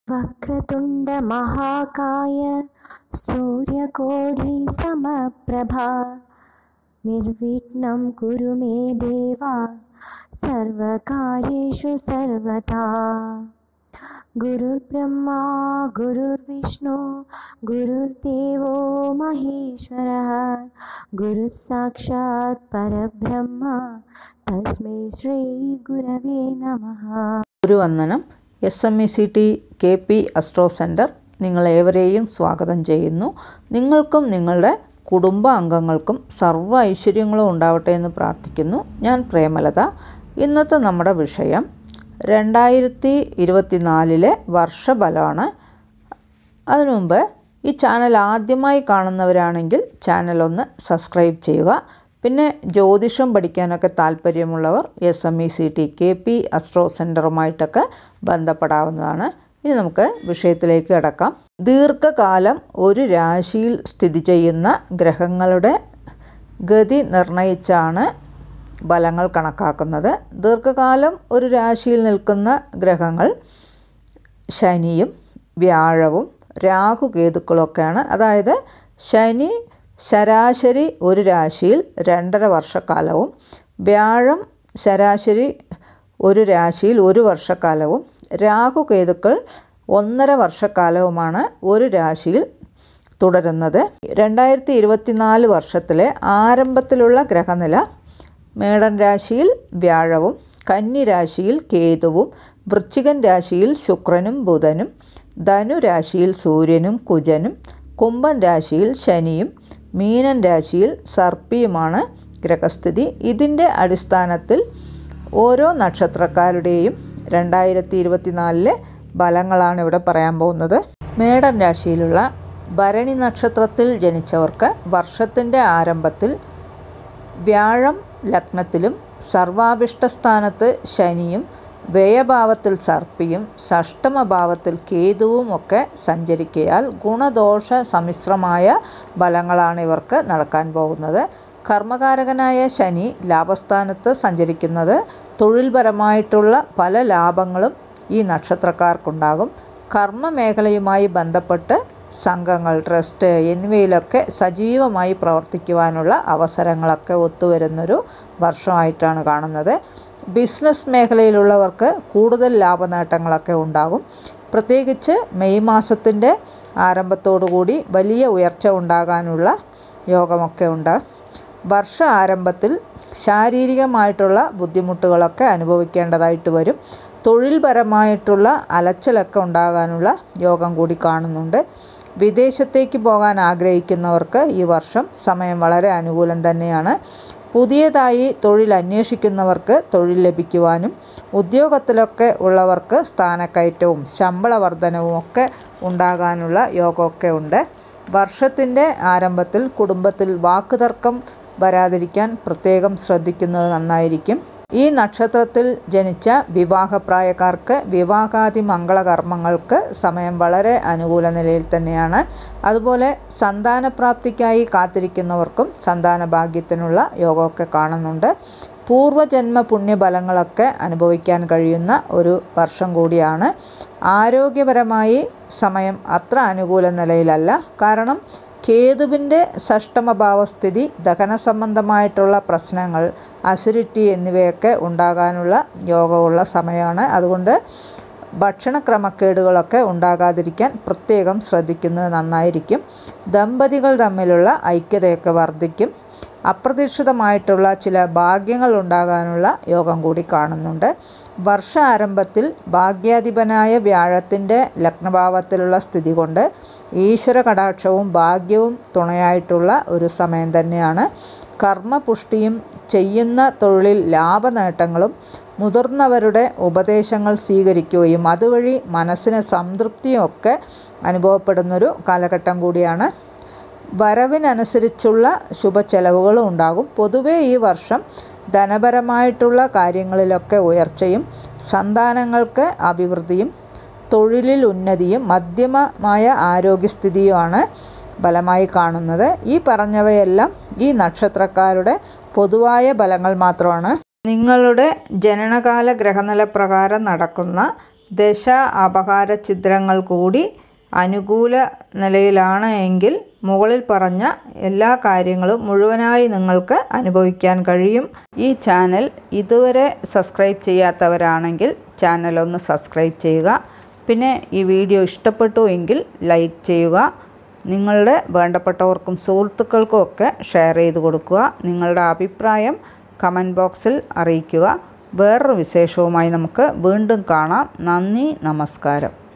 वक्रतुण्डमहाकाय सूर्यकोटिसमप्रभा निर्विघ्नं कुरु मे देवा सर्वकार्येषु सर्वदा गुरुर्ब्रह्मा गुरुर्विष्णु गुरुर्देवो महेश्वरः गुरुः साक्षात् परब्रह्म तस्मै श्रीगुरवे नमः ഗുരുവന്ദനം S M E C T K P astro centre നിങ്ങളേവരെയും സ്വാഗതം ചെയ്യുന്നു നിങ്ങൾക്കും നിങ്ങളുടെ കുടുംബ അംഗങ്ങൾക്കും സർവ്വ ഐശ്വര്യങ്ങളും ഉണ്ടാവട്ടെ എന്ന് പ്രാർത്ഥിക്കുന്നു ഞാൻ പ്രേമലത ഇന്നത്തെ നമ്മുടെ വിഷയം രണ്ടായിരത്തി ഇരുപത്തിനാലിലെ വർഷഫലമാണ് അതിനു മുമ്പ് ഈ ചാനൽ ആദ്യമായി കാണുന്നവരാണെങ്കിൽ ചാനൽ ഒന്ന് സബ്സ്ക്രൈബ് ചെയ്യുക പിന്നെ ജ്യോതിഷം പഠിക്കാനൊക്കെ താല്പര്യമുള്ളവർ S M E C T K P astro സെൻറ്ററുമായിട്ടൊക്കെ ബന്ധപ്പെടാവുന്നതാണ് ഇനി നമുക്ക് വിഷയത്തിലേക്ക് കിടക്കാം ദീർഘകാലം ഒരു രാശിയിൽ സ്ഥിതി ചെയ്യുന്ന ഗ്രഹങ്ങളുടെ ഗതി നിർണയിച്ചാണ് ഫലങ്ങൾ കണക്കാക്കുന്നത് ദീർഘകാലം ഒരു രാശിയിൽ നിൽക്കുന്ന ഗ്രഹങ്ങൾ ശനിയും വ്യാഴവും രാഹുകേതുക്കളൊക്കെയാണ് അതായത് ശനി ശരാശരി ഒരു രാശിയിൽ രണ്ടര വർഷക്കാലവും വ്യാഴം ശരാശരി ഒരു രാശിയിൽ ഒരു വർഷക്കാലവും രാഹുകേതുക്കൾ ഒന്നര വർഷക്കാലവുമാണ് ഒരു രാശിയിൽ തുടരുന്നത് രണ്ടായിരത്തി ഇരുപത്തിനാല് വർഷത്തിലെ ആരംഭത്തിലുള്ള ഗ്രഹനില മേടൻ രാശിയിൽ വ്യാഴവും കന്നി രാശിയിൽ കേതുവും വൃശ്ചികൻ രാശിയിൽ ശുക്രനും ബുധനും ധനു രാശിയിൽ സൂര്യനും കുജനും കുംഭൻ രാശിയിൽ ശനിയും മീനൻ രാശിയിൽ സർപ്പിയുമാണ് ഗ്രഹസ്ഥിതി ഇതിൻ്റെ അടിസ്ഥാനത്തിൽ ഓരോ നക്ഷത്രക്കാരുടെയും രണ്ടായിരത്തി ഇരുപത്തിനാലിലെ ഫലങ്ങളാണ് ഇവിടെ പറയാൻ പോകുന്നത് മേടൻ രാശിയിലുള്ള ഭരണി നക്ഷത്രത്തിൽ ജനിച്ചവർക്ക് വർഷത്തിൻ്റെ ആരംഭത്തിൽ വ്യാഴം ലഗ്നത്തിലും സർവാഭിഷ്ടസ്ഥാനത്ത് ശനിയും വ്യയഭാവത്തിൽ സർപ്പിയും ഷഷ്ടമഭാവത്തിൽ കേതുവും ഒക്കെ സഞ്ചരിക്കയാൽ ഗുണദോഷ സമ്മിശ്രമായ ഫലങ്ങളാണ് ഇവർക്ക് നടക്കാൻ പോകുന്നത് കർമ്മകാരകനായ ശനി ലാഭസ്ഥാനത്ത് സഞ്ചരിക്കുന്നത് തൊഴിൽപരമായിട്ടുള്ള പല ലാഭങ്ങളും ഈ നക്ഷത്രക്കാർക്കുണ്ടാകും കർമ്മ മേഖലയുമായി ബന്ധപ്പെട്ട് സംഘങ്ങൾ ട്രസ്റ്റ് എന്നിവയിലൊക്കെ സജീവമായി പ്രവർത്തിക്കുവാനുള്ള അവസരങ്ങളൊക്കെ ഒത്തുവരുന്നൊരു വർഷമായിട്ടാണ് കാണുന്നത് ബിസിനസ് മേഖലയിലുള്ളവർക്ക് കൂടുതൽ ലാഭനേട്ടങ്ങളൊക്കെ ഉണ്ടാകും പ്രത്യേകിച്ച് മെയ് മാസത്തിൻ്റെ ആരംഭത്തോടുകൂടി വലിയ ഉയർച്ച ഉണ്ടാകാനുള്ള യോഗമൊക്കെ ഉണ്ട് വർഷ ആരംഭത്തിൽ ശാരീരികമായിട്ടുള്ള ബുദ്ധിമുട്ടുകളൊക്കെ അനുഭവിക്കേണ്ടതായിട്ട് വരും തൊഴിൽപരമായിട്ടുള്ള അലച്ചിലൊക്കെ ഉണ്ടാകാനുള്ള യോഗം കൂടി കാണുന്നുണ്ട് വിദേശത്തേക്ക് പോകാൻ ആഗ്രഹിക്കുന്നവർക്ക് ഈ വർഷം സമയം വളരെ അനുകൂലം തന്നെയാണ് പുതിയതായി തൊഴിൽ അന്വേഷിക്കുന്നവർക്ക് തൊഴിൽ ലഭിക്കുവാനും ഉദ്യോഗത്തിലൊക്കെ ഉള്ളവർക്ക് സ്ഥാനക്കയറ്റവും ശമ്പള വർധനവും ഒക്കെ ഉണ്ടാകാനുള്ള യോഗമൊക്കെ ഉണ്ട് വർഷത്തിൻ്റെ ആരംഭത്തിൽ കുടുംബത്തിൽ വാക്കുതർക്കം വരാതിരിക്കാൻ പ്രത്യേകം ശ്രദ്ധിക്കുന്നത് നന്നായിരിക്കും ഈ നക്ഷത്രത്തിൽ ജനിച്ച വിവാഹപ്രായക്കാർക്ക് വിവാഹാദി മംഗളകർമ്മങ്ങൾക്ക് സമയം വളരെ അനുകൂല നിലയിൽ തന്നെയാണ് അതുപോലെ സന്താനപ്രാപ്തിക്കായി കാത്തിരിക്കുന്നവർക്കും സന്താന ഭാഗ്യത്തിനുള്ള യോഗമൊക്കെ കാണുന്നുണ്ട് പൂർവജന്മ പുണ്യഫലങ്ങളൊക്കെ അനുഭവിക്കാൻ കഴിയുന്ന ഒരു വർഷം കൂടിയാണ് ആരോഗ്യപരമായി സമയം അത്ര അനുകൂല നിലയിലല്ല കാരണം കേതുവിൻ്റെ ഷഷ്ടമഭാവസ്ഥിതി ദഹന സംബന്ധമായിട്ടുള്ള പ്രശ്നങ്ങൾ അസിഡിറ്റി എന്നിവയൊക്കെ ഉണ്ടാകാനുള്ള യോഗമുള്ള സമയമാണ് അതുകൊണ്ട് ഭക്ഷണ ക്രമക്കേടുകളൊക്കെ ഉണ്ടാകാതിരിക്കാൻ പ്രത്യേകം ശ്രദ്ധിക്കുന്നത് നന്നായിരിക്കും ദമ്പതികൾ തമ്മിലുള്ള ഐക്യതയൊക്കെ വർദ്ധിക്കും അപ്രതീക്ഷിതമായിട്ടുള്ള ചില ഭാഗ്യങ്ങൾ ഉണ്ടാകാനുള്ള യോഗം കൂടി കാണുന്നുണ്ട് വർഷ ആരംഭത്തിൽ ഭാഗ്യാധിപനായ വ്യാഴത്തിൻ്റെ ലഗ്നഭാവത്തിലുള്ള സ്ഥിതി കൊണ്ട് ഈശ്വര കടാക്ഷവും ഭാഗ്യവും തുണയായിട്ടുള്ള ഒരു സമയം തന്നെയാണ് കർമ്മപുഷ്ടിയും ചെയ്യുന്ന തൊഴിലിൽ ലാഭനേട്ടങ്ങളും മുതിർന്നവരുടെ ഉപദേശങ്ങൾ സ്വീകരിക്കുകയും അതുവഴി മനസ്സിന് സംതൃപ്തിയും ഒക്കെ അനുഭവപ്പെടുന്നൊരു കാലഘട്ടം കൂടിയാണ് വരവിനനുസരിച്ചുള്ള ശുഭചെലവുകളും ഉണ്ടാകും പൊതുവേ ഈ വർഷം ധനപരമായിട്ടുള്ള കാര്യങ്ങളിലൊക്കെ ഉയർച്ചയും സന്താനങ്ങൾക്ക് അഭിവൃദ്ധിയും തൊഴിലിൽ ഉന്നതിയും മധ്യമമായ ആരോഗ്യസ്ഥിതിയുമാണ് ബലമായി കാണുന്നത് ഈ പറഞ്ഞവയെല്ലാം ഈ നക്ഷത്രക്കാരുടെ പൊതുവായ ഫലങ്ങൾ മാത്രമാണ് നിങ്ങളുടെ ജനനകാല ഗ്രഹനില പ്രകാരം നടക്കുന്ന ദശ അപഹാര ചിത്രങ്ങൾ കൂടി അനുകൂല നിലയിലാണ് എങ്കിൽ മുകളിൽ പറഞ്ഞ എല്ലാ കാര്യങ്ങളും മുഴുവനായി നിങ്ങൾക്ക് അനുഭവിക്കാൻ കഴിയും ഈ ചാനൽ ഇതുവരെ സബ്സ്ക്രൈബ് ചെയ്യാത്തവരാണെങ്കിൽ ചാനൽ ഒന്ന് സബ്സ്ക്രൈബ് ചെയ്യുക പിന്നെ ഈ വീഡിയോ ഇഷ്ടപ്പെട്ടു എങ്കിൽ ലൈക്ക് ചെയ്യുക നിങ്ങളുടെ വേണ്ടപ്പെട്ടവർക്കും സുഹൃത്തുക്കൾക്കും ഒക്കെ ഷെയർ ചെയ്ത് കൊടുക്കുക നിങ്ങളുടെ അഭിപ്രായം കമൻറ്റ് ബോക്സിൽ അറിയിക്കുക വേറൊരു വിശേഷവുമായി നമുക്ക് വീണ്ടും കാണാം നന്ദി നമസ്കാരം